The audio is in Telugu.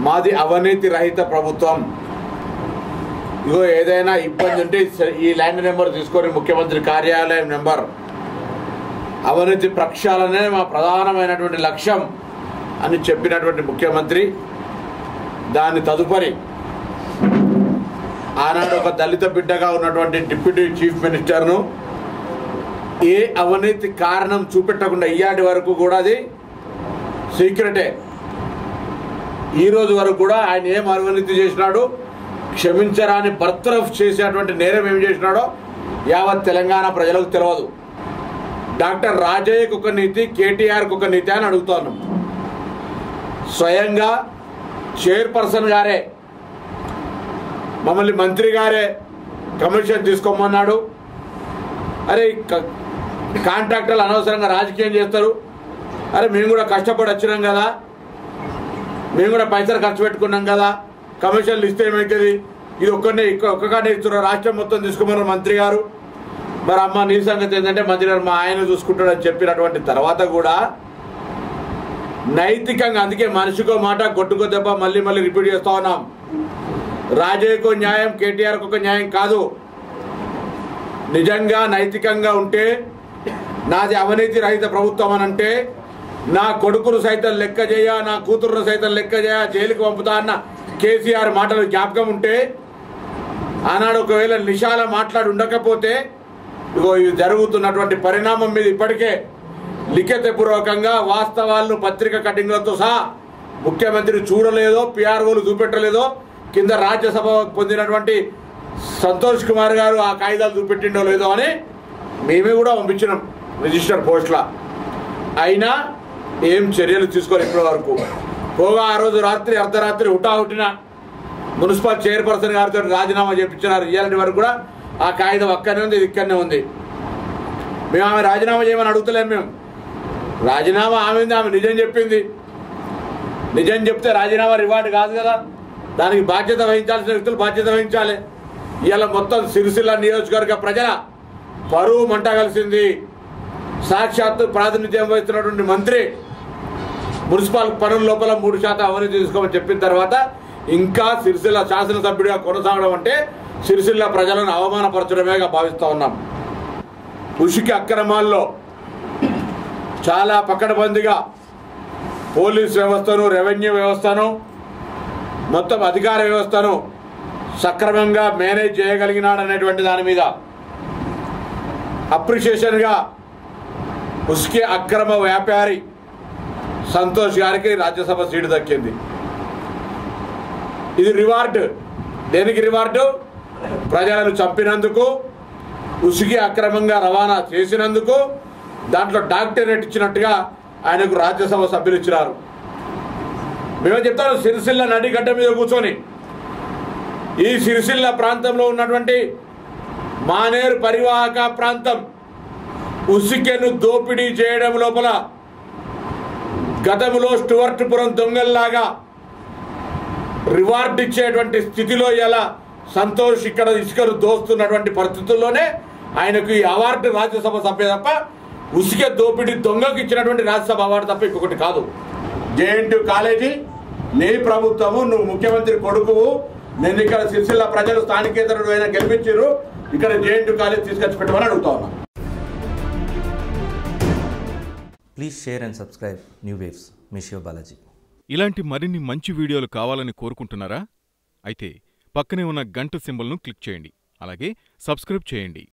మాది అవినీతి రహిత ప్రభుత్వం ఇగో ఏదైనా ఇబ్బంది ఉంటే ఈ ల్యాండ్ నెంబర్ తీసుకొని ముఖ్యమంత్రి కార్యాలయం నెంబర్ అవినీతి ప్రక్షాళనే మా ప్రధానమైనటువంటి లక్ష్యం అని చెప్పినటువంటి ముఖ్యమంత్రి దాని తదుపరి ఆనాడు ఒక దళిత బిడ్డగా ఉన్నటువంటి డిప్యూటీ చీఫ్ మినిస్టర్ను ఏ అవినీతి కారణం చూపెట్టకుండా ఇయ్యాటి వరకు కూడా అది సీక్రెటే ఈ రోజు వరకు కూడా ఆయన ఏం అవినీతి చేసినాడు క్షమించరాని బర్తరఫ్ చేసేటువంటి నేరం ఏం చేసినాడో యావత్ తెలంగాణ ప్రజలకు తెలియదు డాక్టర్ రాజయ్యకు ఒక నీతి కేటీఆర్కి ఒక నీతి అని అడుగుతాను స్వయంగా చైర్పర్సన్ గారే మమ్మల్ని మంత్రి గారే కమిషన్ తీసుకోమన్నాడు అరే క- కాంట్రాక్టర్లు అనవసరంగా రాజకీయం చేస్తారు అరే మేము కూడా కష్టపడి వచ్చినాం కదా మేము కూడా పైసలు ఖర్చు పెట్టుకున్నాం కదా కమిషన్లు ఇస్తే ఏమవుతుంది ఇది ఒక్కనే ఒక్కగానే ఇస్తున్నారు రాష్ట్రం మొత్తం తీసుకోమన్నారు మంత్రి గారు మరి అమ్మ నీ సంగతి ఏంటంటే మంత్రి గారు మా ఆయన చూసుకుంటాడని చెప్పినటువంటి తర్వాత కూడా నైతికంగా అందుకే మనిషికో మాట గొట్టుకో దెబ్బ మళ్ళీ మళ్ళీ రిపీట్ చేస్తా ఉన్నాం రాజయ్యకు న్యాయం కేటీఆర్కు ఒక న్యాయం కాదు నిజంగా నైతికంగా ఉంటే నాది అవినీతి రహిత ప్రభుత్వం అని అంటే నా కొడుకును సైతం లెక్క చేయ నా కూతురును సైతం లెక్క చేయ జైలుకు పంపుతా అన్న కేసీఆర్ మాటలు జ్ఞాపకం ఉంటే ఆనాడు ఒకవేళ నిషాల మాట్లాడి ఉండకపోతే ఇగో ఇది జరుగుతున్నటువంటి పరిణామం మీద ఇప్పటికే లిఖితపూర్వకంగా వాస్తవాలను పత్రిక కటింగ్లతో సహా ముఖ్యమంత్రి చూడలేదో పిఆర్ఓలు చూపెట్టలేదో కింద రాజ్యసభ పొందినటువంటి సంతోష్ కుమార్ గారు ఆ కాగితాలు చూపెట్టిండో లేదో అని మేమే కూడా పంపించినాం రిజిస్టర్ పోస్ట్ల అయినా ఏం చర్యలు తీసుకోవాలి ఇప్పటి వరకు పోగా ఆ రోజు రాత్రి అర్ధరాత్రి హుటాహుటిన మున్సిపల్ చైర్పర్సన్ గారితో రాజీనామా చేయించినారు ఇయ్యాలంటి వరకు కూడా ఆ కాగితం అక్కడనే ఉంది ఇది ఇక్కడనే ఉంది మేము ఆమె రాజీనామా చేయమని అడుగుతలేము మేము రాజీనామా ఆమె ఉంది, ఆమె నిజం చెప్పింది నిజం చెప్తే రాజీనామా రివార్డు కాదు కదా దానికి బాధ్యత వహించాల్సిన వ్యక్తులు బాధ్యత వహించాలి ఇవాళ మొత్తం సిరిసిల్ల నియోజకవర్గ ప్రజల పరువు మంట కలిసింది సాక్షాత్తు ప్రాతినిధ్యం వహిస్తున్నటువంటి మంత్రి మున్సిపల్ పనుల లోపల మూడు శాతం అవినీతి తీసుకోమని చెప్పిన తర్వాత ఇంకా సిరిసిల్ల శాసనసభ్యుడిగా కొనసాగడం అంటే సిరిసిల్ల ప్రజలను అవమానపరచడమేగా భావిస్తూ ఉన్నాం ఉషికి అక్రమాల్లో చాలా పకడ్బందీగా పోలీస్ వ్యవస్థను రెవెన్యూ వ్యవస్థను మొత్తం అధికార వ్యవస్థను సక్రమంగా మేనేజ్ చేయగలిగినాడనేటువంటి దాని మీద అప్రిషియేషన్గా ఉస్కే అక్రమ వ్యాపారి సంతోష్ గారికి రాజ్యసభ సీటు దక్కింది ఇది రివార్డు దేనికి రివార్డు ప్రజలను చంపినందుకు ఉసిగి అక్రమంగా రవాణా చేసినందుకు దాంట్లో డాక్టరేట్ ఇచ్చినట్టుగా ఆయనకు రాజ్యసభ సభ్యులు ఇచ్చినారు మేము చెప్తాను సిరిసిల్ల నడిగడ్డ మీద కూర్చొని ఈ సిరిసిల్ల ప్రాంతంలో ఉన్నటువంటి మానేరు పరివాహక ప్రాంతం ఉసికెను దోపిడీ చేయడం లోపల గతంలో స్టువర్ట్పురం దొంగల్లాగా రివార్డ్ ఇచ్చేటువంటి స్థితిలో ఎలా సంతోష్ ఇక్కడ ఇసుకను దోస్తున్నటువంటి పరిస్థితుల్లోనే ఆయనకు ఈ అవార్డు రాజ్యసభ సభ్య తప్ప ఉసిక దోపిడీ దొంగకు ఇచ్చినటువంటి రాజ్యసభ అవార్డు తప్ప ఇంకొకటి కాదు జేఎన్టీ కాలేజీ నీ ప్రభుత్వము నువ్వు ముఖ్యమంత్రి కొడుకువు నేను ఇక్కడ సిరిసిల్ల ప్రజలు స్థానికేతరుడు అయినా గెలిపించారు ఇక్కడ జేఎన్టీ కాలేజ్ తీసుకొచ్చి పెట్టమని అడుగుతా ఉన్నా Please share and subscribe New Waves. మీ శివ బాలాజీ ఇలాంటి మరిన్ని మంచి వీడియోలు కావాలని కోరుకుంటున్నారా అయితే పక్కనే ఉన్న గంట సింబల్ను క్లిక్ చేయండి అలాగే సబ్స్క్రైబ్ చేయండి